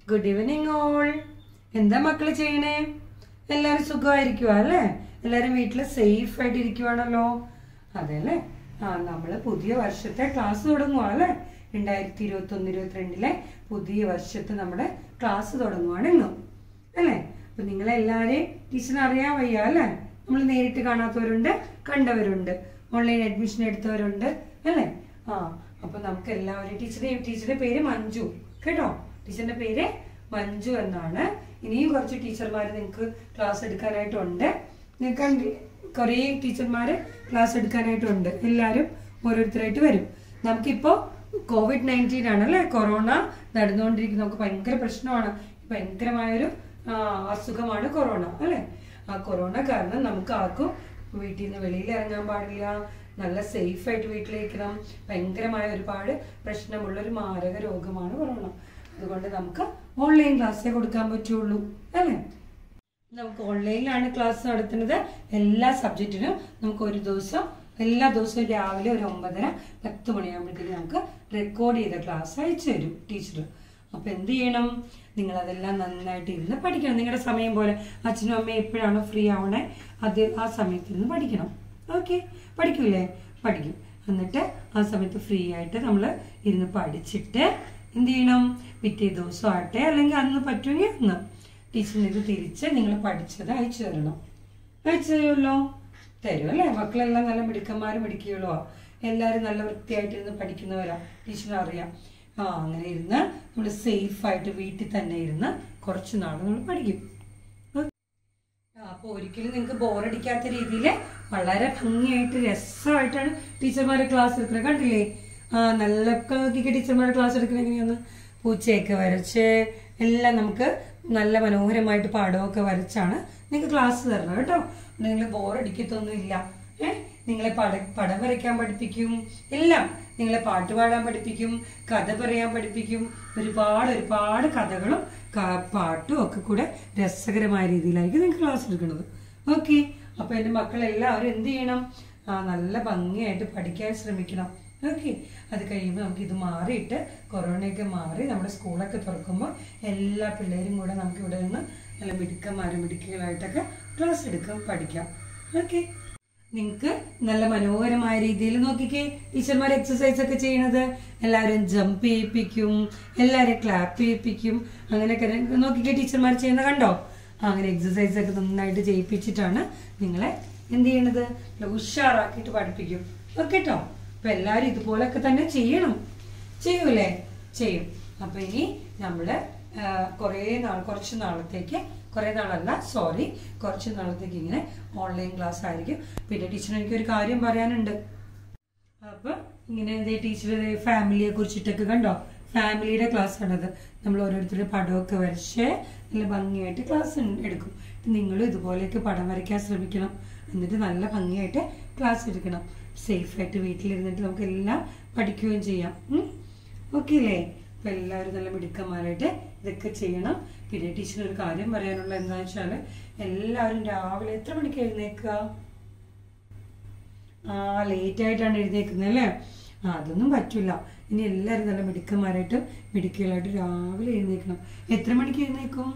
Good evening all എന്താ മക്കള് ചെയ്യണേ എല്ലാരും സുഖമായിരിക്കുവാ അല്ലേ എല്ലാരും വീട്ടിൽ സേഫ് ആയിട്ട് ഇരിക്കുവാണല്ലോ അതെ അല്ലേ ആ നമ്മള് പുതിയ വർഷത്തെ ക്ലാസ് തുടങ്ങുവാ അല്ലേ രണ്ടായിരത്തി ഇരുപത്തി ഒന്ന് ഇരുപത്തിരണ്ടിലെ പുതിയ വർഷത്തെ നമ്മുടെ ക്ലാസ് തുടങ്ങുവാണ് ഇന്നും അല്ലേ അപ്പൊ നിങ്ങളെല്ലാരെയും ടീച്ചറിനെ അറിയാൻ വയ്യ അല്ലേ നമ്മൾ നേരിട്ട് കാണാത്തവരുണ്ട് കണ്ടവരുണ്ട് ഓൺലൈൻ അഡ്മിഷൻ എടുത്തവരുണ്ട് അല്ലേ ആ അപ്പൊ നമുക്ക് എല്ലാവരും ടീച്ചറുടെ ടീച്ചറുടെ പേര് മഞ്ജു കേട്ടോ ടീച്ചറിന്റെ പേര് മഞ്ജു എന്നാണ് ഇനിയും കുറച്ച് ടീച്ചർമാർ നിങ്ങൾക്ക് ക്ലാസ് എടുക്കാനായിട്ടുണ്ട് നിങ്ങൾക്ക് കുറേ ടീച്ചർമാർ ക്ലാസ് എടുക്കാനായിട്ടുണ്ട് എല്ലാവരും ഓരോരുത്തരായിട്ട് വരും നമുക്കിപ്പോ കോവിഡ് നയൻറ്റീൻ ആണ് അല്ലേ കൊറോണ നടന്നുകൊണ്ടിരിക്കുന്നത് നമുക്ക് ഭയങ്കര പ്രശ്നമാണ് ഭയങ്കരമായൊരു ആ, അസുഖമാണ് കൊറോണ അല്ലേ ആ കൊറോണ കാരണം നമുക്ക് ആർക്കും വീട്ടിൽ നിന്ന് വെളിയിൽ ഇറങ്ങാൻ പാടില്ല നല്ല സേഫ് ആയിട്ട് വീട്ടിലിരിക്കണം ഭയങ്കരമായ ഒരുപാട് പ്രശ്നമുള്ള ഒരു മാരക രോഗമാണ് കൊറോണ അതുകൊണ്ട് നമുക്ക് ഓൺലൈൻ ക്ലാസ്സേ കൊടുക്കാൻ പറ്റുള്ളൂ അല്ലേ നമുക്ക് ഓൺലൈനിലാണ് ക്ലാസ് നടത്തുന്നത് എല്ലാ സബ്ജക്റ്റിനും നമുക്ക് ഒരു ദിവസം എല്ലാ ദിവസവും രാവിലെ ഒരു ഒമ്പതര പത്ത് മണിയാകുമ്പോഴത്തേക്ക് നമുക്ക് റെക്കോർഡ് ചെയ്ത ക്ലാസ് അയച്ചു തരും ടീച്ചർ അപ്പൊ എന്ത് ചെയ്യണം നിങ്ങൾ അതെല്ലാം നന്നായിട്ട് ഇരുന്ന് പഠിക്കണം നിങ്ങളുടെ സമയം പോലെ അച്ഛനും അമ്മയും എപ്പോഴാണോ ഫ്രീ ആവണേ അത് ആ സമയത്ത് ഇരുന്ന് പഠിക്കണം ഓക്കെ പഠിക്കൂലേ പഠിക്കും എന്നിട്ട് ആ സമയത്ത് ഫ്രീ ആയിട്ട് നമ്മൾ ഇരുന്ന് പഠിച്ചിട്ട് എന്ത് ചെയ്യണം പിറ്റേ ദിവസം ആട്ടെ അല്ലെങ്കിൽ അന്ന് പറ്റുമെങ്കിൽ അന്ന് ടീച്ചറിന് ഇത് തിരിച്ച് നിങ്ങൾ പഠിച്ചത് അയച്ചു തരണം അയച്ചു തരുമല്ലോ തരും അല്ലേ മക്കളെല്ലാം നല്ല മിടുക്കന്മാരും മിടുക്കികളോ എല്ലാവരും നല്ല വൃത്തിയായിട്ടിരുന്ന് പഠിക്കുന്നവരാ ടീച്ചറിന് അറിയാം ആ അങ്ങനെ ഇരുന്ന് നമ്മൾ സേഫ് ആയിട്ട് വീട്ടിൽ തന്നെ ഇരുന്ന് കുറച്ച് നാൾ നമ്മൾ പഠിക്കും അപ്പൊ ഒരിക്കലും നിങ്ങൾക്ക് ബോറടിക്കാത്ത രീതിയിൽ വളരെ ഭംഗിയായിട്ട് രസമായിട്ടാണ് ടീച്ചർമാരെ ക്ലാസ് എടുക്കുന്നത് കണ്ടില്ലേ ആ നല്ല നോക്കിക്കെ ടീച്ചർമാരെ ക്ലാസ് എടുക്കുന്നത് എങ്ങനെയാന്ന് പൂച്ചയൊക്കെ വരച്ച് എല്ലാം നമുക്ക് നല്ല മനോഹരമായിട്ട് പാടമൊക്കെ വരച്ചാണ് നിങ്ങൾക്ക് ക്ലാസ് തരണം കേട്ടോ നിങ്ങൾ ബോറടിക്കത്തൊന്നുമില്ല ഏഹ് നിങ്ങളെ പട പടം വരയ്ക്കാൻ പഠിപ്പിക്കും എല്ലാം നിങ്ങളെ പാട്ട് പാടാൻ പഠിപ്പിക്കും കഥ പറയാൻ പഠിപ്പിക്കും ഒരുപാട് ഒരുപാട് കഥകളും ക- പാട്ടും ഒക്കെ കൂടെ രസകരമായ രീതിയിലായിരിക്കും നിങ്ങൾക്ക് ക്ലാസ് എടുക്കുന്നത് ഓക്കെ അപ്പൊ എന്റെ മക്കളെല്ലാവരും എന്ത് ചെയ്യണം ആ നല്ല ഭംഗിയായിട്ട് പഠിക്കാൻ ശ്രമിക്കണം ഓക്കെ അത് കഴിയുമ്പോൾ നമുക്ക് ഇത് മാറിയിട്ട് കൊറോണയൊക്കെ മാറി നമ്മുടെ സ്കൂളൊക്കെ തുറക്കുമ്പോൾ എല്ലാ പിള്ളേരും കൂടെ നമുക്ക് ഇവിടെ നിന്ന് നല്ല മിടുക്കന്മാരും മിടുക്കികളായിട്ടൊക്കെ ക്ലാസ് എടുക്കാം പഠിക്കാം ഓക്കെ നിങ്ങൾക്ക് നല്ല മനോഹരമായ രീതിയിൽ നോക്കിക്കേ ടീച്ചർമാർ എക്സസൈസ് ഒക്കെ ചെയ്യണത് എല്ലാവരും ജമ്പ് ചെയ്യിപ്പിക്കും എല്ലാവരും ക്ലാപ്പ് ചെയ്യിപ്പിക്കും അങ്ങനെയൊക്കെ നോക്കിക്കേ ടീച്ചർമാർ ചെയ്യുന്ന കണ്ടോ അങ്ങനെ എക്സസൈസ് ഒക്കെ നന്നായിട്ട് ചെയ്യിപ്പിച്ചിട്ടാണ് നിങ്ങളെ എന്ത് ചെയ്യണത് നല്ല ഉഷാറാക്കിയിട്ട് പഠിപ്പിക്കും ഓക്കെ കേട്ടോ അപ്പൊ എല്ലാവരും ഇതുപോലൊക്കെ തന്നെ ചെയ്യണം ചെയ്യൂലേ ചെയ്യും അപ്പൊ ഇനി നമ്മള് ആ, കുറേ നാൾ കുറച്ച് നാളത്തേക്ക് കുറേ നാളല്ല സോറി കുറച്ച് നാളത്തേക്ക് ഇങ്ങനെ ഓൺലൈൻ ക്ലാസ് ആയിരിക്കും പിന്നെ ടീച്ചർ എനിക്കൊരു കാര്യം പറയാനുണ്ട് അപ്പൊ ഇങ്ങനെ എന്തേ ടീച്ചർ ഫാമിലിയെ കുറിച്ചിട്ടൊക്കെ കണ്ടോ ഫാമിലിയുടെ ക്ലാസ് ആണത് നമ്മൾ ഓരോരുത്തരുടെ പടമൊക്കെ വരച്ച് നല്ല ഭംഗിയായിട്ട് ക്ലാസ് എടുക്കും നിങ്ങളും ഇതുപോലെയൊക്കെ പടം വരയ്ക്കാൻ ശ്രമിക്കണം എന്നിട്ട് നല്ല ഭംഗിയായിട്ട് ക്ലാസ് എടുക്കണം സേഫ് ആയിട്ട് വീട്ടിലിരുന്നിട്ട് നമുക്ക് എല്ലാം പഠിക്കുകയും ചെയ്യാം ഓക്കെ അല്ലേ അപ്പൊ എല്ലാവരും നല്ല മിടുക്കന്മാരായിട്ട് ഇതൊക്കെ ചെയ്യണം പിന്നെ ടീച്ചർ ഒരു കാര്യം പറയാനുള്ള എന്താണെന്ന് വെച്ചാല് എല്ലാവരും രാവിലെ എത്ര മണിക്ക് എഴുന്നേക്കുക ആ ലേറ്റ് ആയിട്ടാണ് എഴുന്നേക്കുന്നത് അല്ലേ ആ അതൊന്നും പറ്റില്ല ഇനി എല്ലാവരും നല്ല മിടുക്കന്മാരായിട്ട് മിടുക്കികളായിട്ട് രാവിലെ എഴുന്നേക്കണം എത്ര മണിക്ക് എഴുന്നേക്കും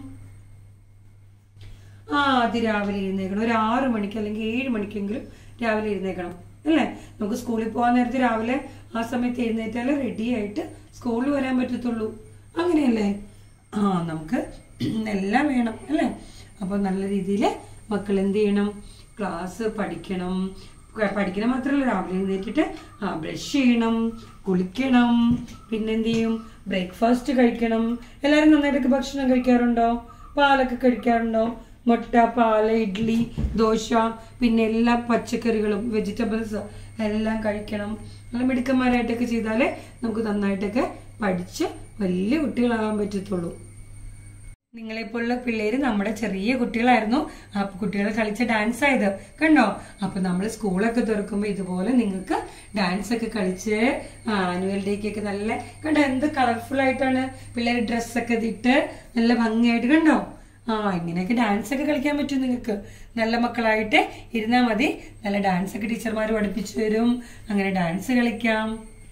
ആ അതിരാവിലെ എഴുന്നേക്കണം ഒരു ആറു മണിക്ക് അല്ലെങ്കിൽ ഏഴ് മണിക്കെങ്കിലും രാവിലെ എഴുന്നേക്കണം അല്ലേ നമുക്ക് സ്കൂളിൽ പോകാൻ നേരത്തെ രാവിലെ ആ സമയത്ത് എഴുന്നേറ്റാലേ റെഡി ആയിട്ട് സ്കൂളിൽ വരാൻ പറ്റത്തുള്ളൂ അങ്ങനെയല്ലേ ആ നമുക്ക് എല്ലാം വേണം അല്ലേ അപ്പോൾ നല്ല രീതിയിൽ മക്കൾ എന്ത് ചെയ്യണം ക്ലാസ് പഠിക്കണം ക- പഠിക്കണം മാത്രമല്ല രാവിലെ എഴുന്നേറ്റിട്ട് ആ ബ്രഷ് ചെയ്യണം കുളിക്കണം പിന്നെ എന്ത് ചെയ്യും ബ്രേക്ക്ഫാസ്റ്റ് കഴിക്കണം എല്ലാവരും നന്നായിട്ടൊക്കെ ഭക്ഷണം കഴിക്കാറുണ്ടോ പാലൊക്കെ കഴിക്കാറുണ്ടോ മുട്ട പാല് ഇഡ്ഡലി ദോശ പിന്നെ എല്ലാ പച്ചക്കറികളും വെജിറ്റബിൾസ് എല്ലാം കഴിക്കണം നല്ല മിടുക്കന്മാരായിട്ടൊക്കെ ചെയ്താലേ നമുക്ക് നന്നായിട്ടൊക്കെ പഠിച്ച് വലിയ കുട്ടികളാകാൻ പറ്റത്തുള്ളൂ നിങ്ങളെപ്പോലുള്ള പിള്ളേര് നമ്മുടെ ചെറിയ കുട്ടികളായിരുന്നു ആ കുട്ടികൾ കളിച്ച ഡാൻസ് ആയത് കണ്ടോ അപ്പൊ നമ്മൾ സ്കൂളൊക്കെ തുറക്കുമ്പോ ഇതുപോലെ നിങ്ങൾക്ക് ഡാൻസ് ഒക്കെ കളിച്ച് ആനുവൽ ഡേക്കൊക്കെ നല്ല കണ്ടോ എന്ത് കളർഫുൾ ആയിട്ടാണ് പിള്ളേർ ഡ്രസ്സൊക്കെ ഇട്ട് നല്ല ഭംഗിയായിട്ട് കണ്ടോ ആ ഇങ്ങനെയൊക്കെ ഡാൻസ് ഒക്കെ കളിക്കാൻ പറ്റും നിങ്ങൾക്ക് നല്ല മക്കളായിട്ട് ഇരുന്നാൽ മതി നല്ല ഡാൻസ് ഒക്കെ ടീച്ചർമാർ പഠിപ്പിച്ചു തരും അങ്ങനെ ഡാൻസ് കളിക്കാം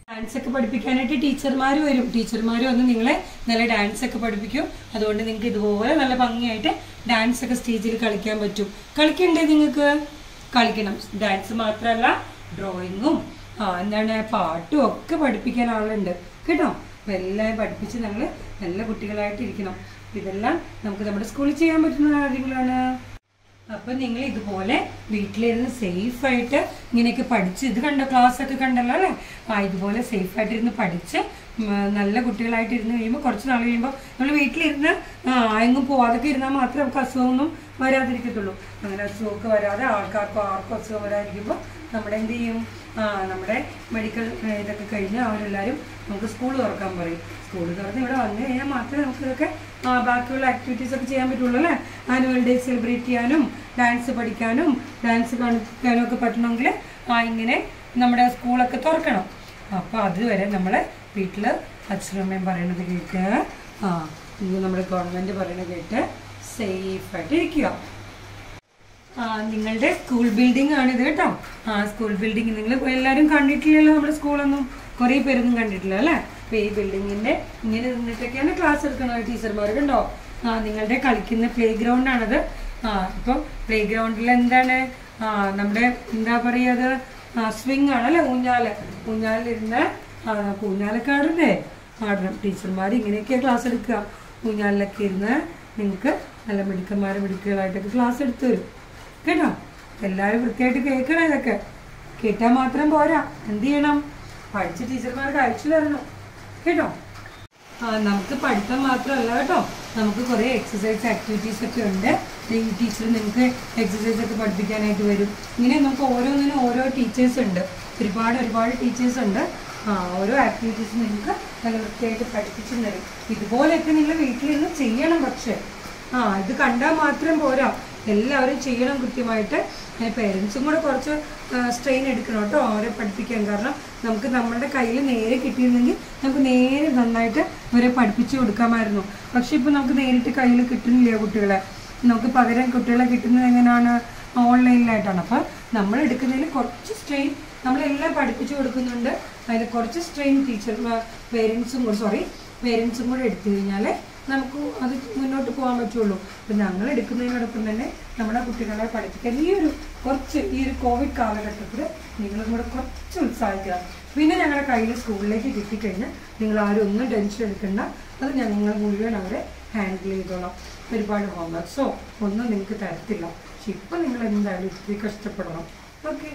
ഡാൻസ് ഒക്കെ പഠിപ്പിക്കാനായിട്ട് ടീച്ചർമാർ വരും ടീച്ചർമാർ വന്ന് നിങ്ങളെ നല്ല ഡാൻസ് ഒക്കെ പഠിപ്പിക്കും അതുകൊണ്ട് നിങ്ങൾക്ക് ഇതുപോലെ നല്ല ഭംഗിയായിട്ട് ഡാൻസ് ഒക്കെ സ്റ്റേജിൽ കളിക്കാൻ പറ്റും കളിക്കണ്ടേ നിങ്ങൾക്ക് കളിക്കണം ഡാൻസ് മാത്രമല്ല ഡ്രോയിങ്ങും ആ എന്താണ് പാട്ടും ഒക്കെ പഠിപ്പിക്കാൻ ആളുണ്ട് കേട്ടോ അപ്പൊ എല്ലാം പഠിപ്പിച്ച് നമ്മൾ നല്ല കുട്ടികളായിട്ട് ഇരിക്കണം ഇതെല്ലാം നമുക്ക് നമ്മുടെ സ്കൂളിൽ ചെയ്യാൻ പറ്റുന്ന കാര്യങ്ങളാണ് അപ്പൊ നിങ്ങൾ ഇതുപോലെ വീട്ടിലിരുന്ന് സേഫ് ആയിട്ട് ഇങ്ങനെയൊക്കെ പഠിച്ച് ഇത് കണ്ടോ ക്ലാസ് ഒക്കെ കണ്ടല്ലോ അല്ലേ ആ ഇതുപോലെ സേഫ് ആയിട്ട് ഇരുന്ന് പഠിച്ച് ഉം, നല്ല കുട്ടികളായിട്ട് ഇരുന്ന് കഴിയുമ്പോൾ കുറച്ച് നാൾ കഴിയുമ്പോൾ നമ്മൾ വീട്ടിലിരുന്ന് ആ, എങ്ങും പോവാതൊക്കെ ഇരുന്നാൽ മാത്രമേ നമുക്ക് അസുഖമൊന്നും വരാതിരിക്കത്തുള്ളൂ അങ്ങനെ അസുഖമൊക്കെ വരാതെ ആൾക്കാർക്കോ ആർക്കും അസുഖം വരാതിരിക്കുമ്പോൾ നമ്മുടെ എന്ത് ചെയ്യും ആ നമ്മുടെ മെഡിക്കൽ ഇതൊക്കെ കഴിഞ്ഞ് അവരെല്ലാവരും നമുക്ക് സ്കൂൾ തുറക്കാൻ പറയും സ്കൂൾ തുറന്ന് ഇവിടെ വന്നു കഴിഞ്ഞാൽ മാത്രമേ നമുക്ക് ഇതൊക്കെ ആ, ബാക്കിയുള്ള ആക്ടിവിറ്റീസ് ഒക്കെ ചെയ്യാൻ പറ്റുള്ളൂ അല്ലേ ആനുവൽ ഡേ സെലിബ്രേറ്റ് ചെയ്യാനും ഡാൻസ് പഠിക്കാനും ഡാൻസ് കാണിക്കാനും ഒക്കെ പറ്റണമെങ്കിൽ ആ ഇങ്ങനെ നമ്മുടെ സ്കൂളൊക്കെ തുറക്കണം അപ്പോൾ അതുവരെ നമ്മൾ വീട്ടിൽ അച്ഛനും അമ്മയും പറയണത് കേട്ട് ആ ഇത് നമ്മുടെ ഗവൺമെൻറ് പറയണത് കേട്ട് സേഫായിട്ട് ഇരിക്കുക ആ നിങ്ങളുടെ സ്കൂൾ ബിൽഡിംഗ് ആണ് ഇത് കേട്ടോ ആ സ്കൂൾ ബിൽഡിംഗ് നിങ്ങൾ എല്ലാവരും കണ്ടിട്ടില്ലല്ലോ നമ്മുടെ സ്കൂളൊന്നും കുറേ പേരൊന്നും കണ്ടിട്ടില്ല അല്ലേ അപ്പൊ ഈ ബിൽഡിങ്ങിന്റെ ഇങ്ങനെ നിന്നിട്ടൊക്കെയാണ് ക്ലാസ് എടുക്കുന്നത് ടീച്ചർമാർ കണ്ടോ ആ നിങ്ങളുടെ കളിക്കുന്ന പ്ലേ ഗ്രൗണ്ട് ആണത് ആ ഇപ്പൊ പ്ലേ ഗ്രൗണ്ടിൽ എന്താണ് ആ നമ്മുടെ എന്താ പറയുക അത് സ്വിങ് ആണ് അല്ലേ ഊഞ്ഞാല് ഊഞ്ഞാലിരുന്ന് ആ ഊഞ്ഞാലൊക്കെ ആടണ്ടേ ആടണം ടീച്ചർമാർ ഇങ്ങനെയൊക്കെ ക്ലാസ് എടുക്കുക ഊഞ്ഞാലിലൊക്കെ ഇരുന്ന് നിങ്ങൾക്ക് നല്ല മിടുക്കന്മാരും മിടുക്കുകളായിട്ടൊക്കെ ക്ലാസ് എടുത്തു തരും കേട്ടോ എല്ലാവരും വൃത്തിയായിട്ട് കേൾക്കണം ഇതൊക്കെ കേട്ടാൽ മാത്രം പോരാ എന്ത് ചെയ്യണം പഠിച്ച ടീച്ചർമാർക്ക് അയച്ചു തരണം കേട്ടോ ആ നമുക്ക് പഠിത്തം മാത്രമല്ല കേട്ടോ നമുക്ക് കുറേ എക്സസൈസ് ആക്ടിവിറ്റീസ് ഒക്കെ ഉണ്ട് ഈ ടീച്ചർ നിങ്ങൾക്ക് എക്സസൈസ് ഒക്കെ പഠിപ്പിക്കാനായിട്ട് വരും ഇങ്ങനെ നമുക്ക് ഓരോന്നിനും ഓരോ ടീച്ചേഴ്സ് ഉണ്ട് ഒരുപാട് ഒരുപാട് ടീച്ചേഴ്സ് ഉണ്ട് ആ ഓരോ ആക്ടിവിറ്റീസ് നിങ്ങൾക്ക് നല്ല വൃത്തിയായിട്ട് പഠിപ്പിച്ചു തരും ഇതുപോലെയൊക്കെ നിങ്ങൾ വീട്ടിലിരുന്ന് ചെയ്യണം പക്ഷേ ആ ഇത് കണ്ടാൽ മാത്രം പോരാ എല്ലാവരും ചെയ്യണം കൃത്യമായിട്ട് പേരൻസും കൂടെ കുറച്ച് സ്ട്രെയിൻ എടുക്കണം കേട്ടോ അവരെ പഠിപ്പിക്കാൻ കാരണം നമുക്ക് നമ്മുടെ കയ്യിൽ നേരെ കിട്ടിയിരുന്നെങ്കിൽ നമുക്ക് നേരെ നന്നായിട്ട് അവരെ പഠിപ്പിച്ചു കൊടുക്കാമായിരുന്നു പക്ഷെ ഇപ്പം നമുക്ക് നേരിട്ട് കയ്യിൽ കിട്ടുന്നില്ല കുട്ടികളെ നമുക്ക് പകരം കുട്ടികളെ കിട്ടുന്നത് എങ്ങനെയാണ് ഓൺലൈനിലായിട്ടാണ് അപ്പോൾ നമ്മൾ എടുക്കുന്നതിൽ കുറച്ച് സ്ട്രെയിൻ നമ്മളെല്ലാം പഠിപ്പിച്ചു കൊടുക്കുന്നുണ്ട് അതിൽ കുറച്ച് സ്ട്രെയിൻ ടീച്ചർ പേരൻസും കൂടെ സോറി പേരൻസും കൂടെ എടുത്തു കഴിഞ്ഞാൽ നമുക്ക് അത് മുന്നോട്ട് പോകാൻ പറ്റുള്ളൂ അപ്പം ഞങ്ങൾ എടുക്കുന്നതിനോടൊപ്പം തന്നെ നമ്മുടെ കുട്ടികളെ പഠിപ്പിക്കാൻ ഈ ഒരു കുറച്ച് ഈ ഒരു കോവിഡ് കാലഘട്ടത്തിൽ നിങ്ങളും കൂടെ കുറച്ച് ഉത്സാഹിക്കുക പിന്നെ ഞങ്ങളുടെ കയ്യിൽ സ്കൂളിലേക്ക് കിട്ടിക്കഴിഞ്ഞാൽ നിങ്ങൾ ആരും ഒന്നും ടെൻഷൻ എടുക്കണ്ട അത് ഞങ്ങൾ മുഴുവൻ അവരെ ഹാൻഡിൽ ചെയ്തോളാം ഒരുപാട് ഹോംവർക്സോ ഒന്നും നിങ്ങൾക്ക് തരത്തില്ല പക്ഷെ ഇപ്പം നിങ്ങൾ എന്തായാലും ഇത്തിരി കഷ്ടപ്പെടണം ഓക്കെ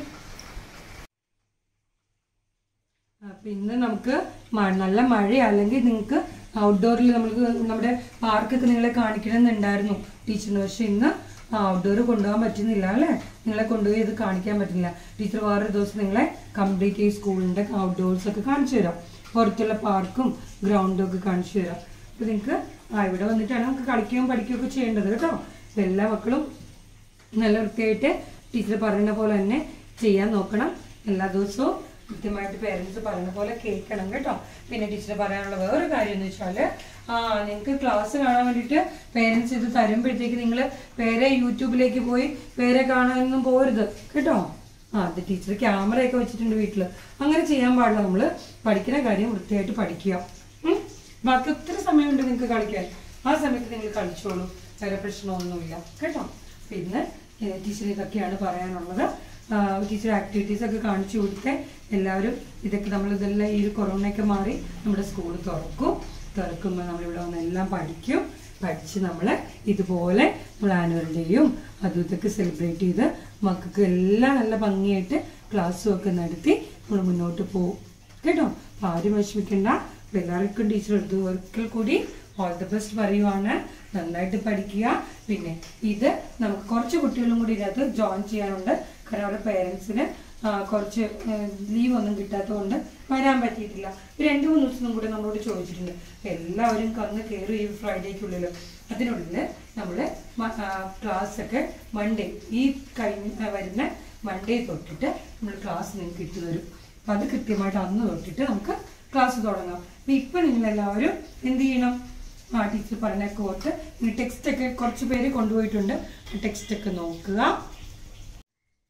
അപ്പൊ ഇന്ന് നമുക്ക് മ- നല്ല മഴ അല്ലെങ്കിൽ നിങ്ങൾക്ക് ഔട്ട്ഡോറിൽ നമുക്ക് നമ്മുടെ പാർക്കൊക്കെ നിങ്ങളെ കാണിക്കണമെന്നുണ്ടായിരുന്നു ടീച്ചറിന് പക്ഷെ ഇന്ന് ഔട്ട്ഡോർ കൊണ്ടുപോകാൻ പറ്റുന്നില്ല അല്ലേ നിങ്ങളെ കൊണ്ടുപോയി ഇത് കാണിക്കാൻ പറ്റില്ല ടീച്ചർ വേറൊരു ദിവസം നിങ്ങളെ കംപ്ലീറ്റ് ഈ സ്കൂളിന്റെ ഔട്ട്ഡോർസ് ഒക്കെ കാണിച്ചു തരാം പുറത്തുള്ള പാർക്കും ഗ്രൗണ്ടും ഒക്കെ കാണിച്ചു തരാം അപ്പൊ നിങ്ങൾക്ക് ആ ഇവിടെ വന്നിട്ടാണ് നമുക്ക് കളിക്കുകയും പഠിക്കുകയും ഒക്കെ ചെയ്യേണ്ടത് കേട്ടോ അപ്പൊ എല്ലാ മക്കളും നല്ല വൃത്തിയായിട്ട് ടീച്ചർ പറയുന്ന പോലെ തന്നെ ചെയ്യാൻ നോക്കണം എല്ലാ ദിവസവും കൃത്യമായിട്ട് പേരൻസ് പറയുന്ന പോലെ കേൾക്കണം കേട്ടോ പിന്നെ ടീച്ചർ പറയാനുള്ള വേറൊരു കാര്യം എന്ന് വെച്ചാൽ ആ നിങ്ങൾക്ക് ക്ലാസ് കാണാൻ വേണ്ടിയിട്ട് പേരൻസ് ഇത് തരുമ്പോഴത്തേക്ക് നിങ്ങൾ പേരെ യൂട്യൂബിലേക്ക് പോയി പേരെ കാണാനൊന്നും പോരുത് കേട്ടോ ആ അത് ടീച്ചർ ക്യാമറയൊക്കെ വെച്ചിട്ടുണ്ട് വീട്ടിൽ അങ്ങനെ ചെയ്യാൻ പാടില്ല നമ്മൾ പഠിക്കുന്ന കാര്യം വൃത്തിയായിട്ട് പഠിക്കുക ഉം? ബാക്കി ഒത്തിരി സമയമുണ്ട് നിങ്ങൾക്ക് കളിക്കാൻ ആ സമയത്ത് നിങ്ങൾ കളിച്ചോളൂ വേറെ പ്രശ്നമൊന്നുമില്ല കേട്ടോ പിന്നെ ടീച്ചർ ഇതൊക്കെയാണ് പറയാനുള്ളത് ടീച്ചർ ആക്ടിവിറ്റീസ് ഒക്കെ കാണിച്ചു കൊടുത്ത് എല്ലാവരും ഇതൊക്കെ നമ്മൾ ഇതെല്ലാം ഈ ഒരു കൊറോണയൊക്കെ മാറി നമ്മുടെ സ്കൂൾ തുറക്കും തുറക്കുമ്പോൾ നമ്മളിവിടെ വന്ന് എല്ലാം പഠിക്കും പഠിച്ച് നമ്മൾ ഇതുപോലെ നമ്മൾ ആനുവൽ ഡേയും അതും ഇതൊക്കെ സെലിബ്രേറ്റ് ചെയ്ത് മക്കൾക്ക് എല്ലാം നല്ല ഭംഗിയായിട്ട് ക്ലാസ്സും ഒക്കെ നടത്തി നമ്മൾ മുന്നോട്ട് പോകും കേട്ടോ അപ്പൊ ആരും വിഷമിക്കണ്ട അപ്പൊ എല്ലാവർക്കും ടീച്ചർ എടുത്തു ഒരിക്കൽ കൂടി ഓൾ ദി ബെസ്റ്റ് പറയുവാണ് നന്നായിട്ട് പഠിക്കുക പിന്നെ ഇത് നമുക്ക് കുറച്ച് കുട്ടികളും കൂടി ഇതിനകത്ത് ജോയിൻ ചെയ്യാനുണ്ട് കാരണം അവരുടെ പേരൻസിന് കുറച്ച് ലീവ് ഒന്നും കിട്ടാത്തതുകൊണ്ട് വരാൻ പറ്റിയിട്ടില്ല ഒരു രണ്ട് മൂന്ന് ദിവസം കൂടെ നമ്മളോട് ചോദിച്ചിട്ടുണ്ട് അപ്പൊ എല്ലാവരും കന്ന് കയറി ഈ ഫ്രൈഡേക്കുള്ളിൽ അതിനുള്ളിൽ നമ്മൾ ക്ലാസ് ഒക്കെ മൺഡേ ഈ കഴിഞ്ഞ ആ, വരുന്ന മൺഡേ തൊട്ടിട്ട് നമ്മൾ ക്ലാസ് നിങ്ങൾക്ക് ഇട്ടു തരും അപ്പൊ അത് കൃത്യമായിട്ട് അന്ന് തൊട്ടിട്ട് നമുക്ക് ക്ലാസ് തുടങ്ങാം അപ്പൊ ഇപ്പൊ നിങ്ങൾ എല്ലാവരും എന്ത് ചെയ്യണം ആ ടീച്ചർ പറഞ്ഞ കോർത്ത് ടെക്സ്റ്റ് ഒക്കെ കുറച്ച് പേര് കൊണ്ടുപോയിട്ടുണ്ട് ടെക്സ്റ്റ് ഒക്കെ നോക്കുക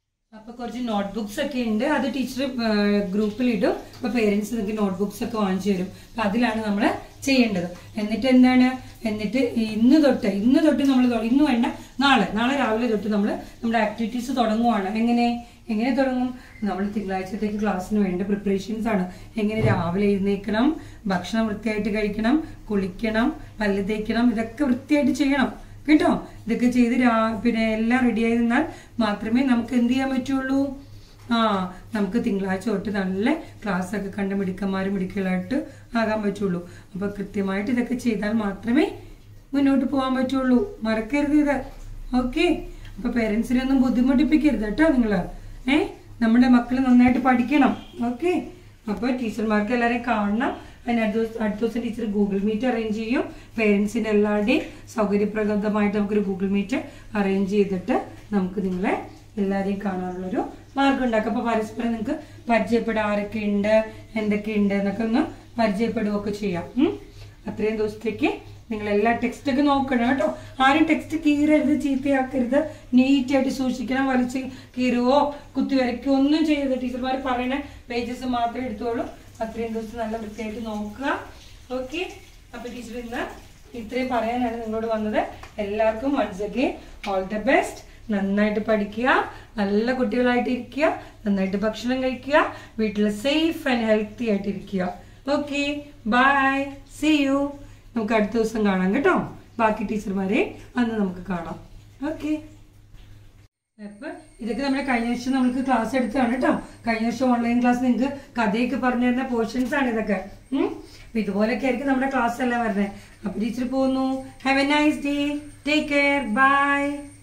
അപ്പൊ കുറച്ച് നോട്ട്ബുക്സ് ഒക്കെ ഉണ്ട് അത് ടീച്ചർ ഗ്രൂപ്പിൽ ഇടും അപ്പൊ പേരൻസ് നിങ്ങൾക്ക് നോട്ട്ബുക്സ് ഒക്കെ വാങ്ങിച്ചു തരും അപ്പൊ അതിലാണ് നമ്മൾ ചെയ്യേണ്ടത് എന്നിട്ട് എന്താണ് എന്നിട്ട് ഇന്ന് തൊട്ട് ഇന്ന് തൊട്ട് നമ്മൾ ഇന്ന് വേണ്ട നാളെ നാളെ രാവിലെ തൊട്ട് നമ്മൾ നമ്മുടെ ആക്ടിവിറ്റീസ് തുടങ്ങുവാണ് എങ്ങനെ എങ്ങനെ തുടങ്ങും നമ്മൾ തിങ്കളാഴ്ചത്തേക്ക് ക്ലാസ്സിന് വേണ്ട പ്രിപ്പറേഷൻസ് ആണ് എങ്ങനെ രാവിലെ എഴുന്നേൽക്കണം ഭക്ഷണം വൃത്തിയായിട്ട് കഴിക്കണം കുളിക്കണം പല്ല് തേക്കണം ഇതൊക്കെ വൃത്തിയായിട്ട് ചെയ്യണം കേട്ടോ ഇതൊക്കെ ചെയ്ത് രാ- പിന്നെ എല്ലാം റെഡി ആയി നിന്നാൽ മാത്രമേ നമുക്ക് എന്ത് ചെയ്യാൻ പറ്റുള്ളൂ ആ നമുക്ക് തിങ്കളാഴ്ച തൊട്ട് നല്ല ക്ലാസ് ഒക്കെ കണ്ട് മിടുക്കന്മാരും മിടുക്കലായിട്ട് ആകാൻ പറ്റുള്ളൂ അപ്പൊ കൃത്യമായിട്ട് ഇതൊക്കെ ചെയ്താൽ മാത്രമേ മുന്നോട്ട് പോകാൻ പറ്റുള്ളൂ മറക്കരുത് ഇത് ഓക്കെ അപ്പൊ പേരൻസിനെ ഒന്നും ബുദ്ധിമുട്ടിപ്പിക്കരുത് കേട്ടോ നിങ്ങള് ഏ നമ്മുടെ മക്കൾ നന്നായിട്ട് പഠിക്കണം ഓക്കെ അപ്പൊ ടീച്ചർമാർക്ക് എല്ലാവരെയും കാണണം അതിന് അടുത്ത ദിവസം അടുത്ത ദിവസം ടീച്ചർ ഗൂഗിൾ മീറ്റ് അറേഞ്ച് ചെയ്യും പേരൻസിന്റെ എല്ലാവരുടെയും സൗകര്യപ്രദമായിട്ട് നമുക്കൊരു ഗൂഗിൾ മീറ്റ് അറേഞ്ച് ചെയ്തിട്ട് നമുക്ക് നിങ്ങളെ എല്ലാവരെയും കാണാനുള്ളൊരു മാർഗം ഉണ്ടാക്കാം അപ്പൊ പരസ്പരം നിങ്ങൾക്ക് പരിചയപ്പെടാൻ ആരൊക്കെ ഉണ്ട് എന്തൊക്കെ ഉണ്ട് എന്നൊക്കെ ഒന്ന് പരിചയപ്പെടുകയൊക്കെ ചെയ്യാം ഉം. അത്രയും ദിവസത്തേക്ക് നിങ്ങൾ എല്ലാ ടെക്സ്റ്റ് ഒക്കെ നോക്കണം കേട്ടോ ആരും ടെക്സ്റ്റ് കീറരുത് ചീത്തയാക്കരുത് നീറ്റ് ആയിട്ട് സൂക്ഷിക്കണം വലിച്ച് കീറുവോ കുത്തി വരയ്ക്കോ ഒന്നും ചെയ്യരുത് ടീച്ചർമാർ പറയുന്ന പേജസ് മാത്രമേ എടുത്തോളൂ അത്രയും ദിവസം നല്ല വൃത്തിയായിട്ട് നോക്കുക ഓക്കെ അപ്പൊ ടീച്ചർ ഇന്ന് ഇത്രയും പറയാനാണ് നിങ്ങളോട് വന്നത് എല്ലാവർക്കും once again all the best നന്നായിട്ട് പഠിക്കുക നല്ല കുട്ടികളായിട്ട് ഇരിക്കുക നന്നായിട്ട് ഭക്ഷണം കഴിക്കുക വീട്ടിൽ സേഫ് ആൻഡ് ഹെൽത്തി ആയിട്ട് ഇരിക്കുക ഓക്കെ ബൈ സി യു നമുക്ക് അടുത്ത ദിവസം കാണാം കേട്ടോ ബാക്കി ടീച്ചർമാരെ അന്ന് നമുക്ക് കാണാം ഓക്കെ അപ്പൊ ഇതൊക്കെ നമ്മുടെ കഴിഞ്ഞ വർഷം നമുക്ക് ക്ലാസ് എടുത്തതാണ് കേട്ടോ കഴിഞ്ഞ വർഷം ഓൺലൈൻ ക്ലാസ് നിങ്ങൾക്ക് കഥയൊക്കെ പറഞ്ഞു തരുന്ന പോർഷൻസ് ആണ് ഇതൊക്കെ ഉം. അപ്പൊ ഇതുപോലൊക്കെ ആയിരിക്കും നമ്മുടെ ക്ലാസ് എല്ലാം വരുന്നത് അപ്പൊ ടീച്ചർ പോകുന്നു have a nice day take care by